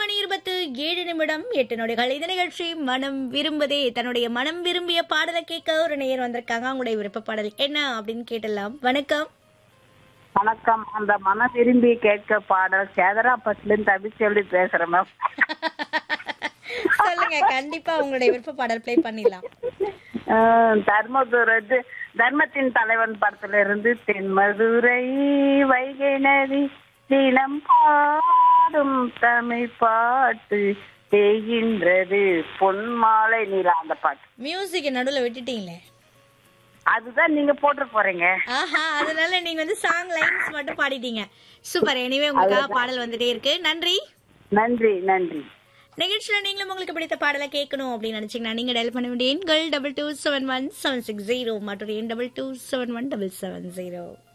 மணி இருபத்து ஏழு நிமிடம் எட்டு நொடிகள் இந்த நிகழ்ச்சி மனம் விரும்புதே தன்னுடைய மனம் விரும்பிய பாடலை கேட்க ஒரு நேயர் வந்திருக்காங்க அவங்களுடைய விருப்ப பாடல் என்ன அப்படின்னு கேட்டலாம் வணக்கம் வணக்கம் அந்த மன விரும்பி கேட்க பாடல் சேதராப்பட்டிலிருந்து தமிழ்ச்செல்வி பேசுறேன் மேம் சொல்லுங்க கண்டிப்பா உங்களுடைய விருப்ப பாடல் ப்ளே பண்ணிடலாம் அஹ், தர்மதுரை இது தர்மத்தின் தலைவன் படத்துல இருந்து தென்மதுரை வைகை நதி தினம் பாடும் தமிழ் பாட்டு தேய்கின்றது பொன்மாலை நீலா அந்த பாட்டு மியூசிக் நடுவுல விட்டுட்டீங்களே அதுதான் நீங்க போட்டு போறீங்க ஆஹா அதனால நீங்க வந்து சாங் லைன்ஸ் மட்டும் பாடிட்டீங்க சூப்பர் எனிவே உங்களுக்காக பாடல் வந்துட்டே இருக்கு நன்றி நன்றி நன்றி நிகழ்ச்சியில நீங்களும் உங்களுக்கு பிடித்த பாடலை கேட்கணும் அப்படின்னு நினைச்சீங்கன்னா நீங்க டயல் பண்ண வேண்டிய எண்கள் double two seven one seven six zero மற்றும் எண் double two seven one double seven zero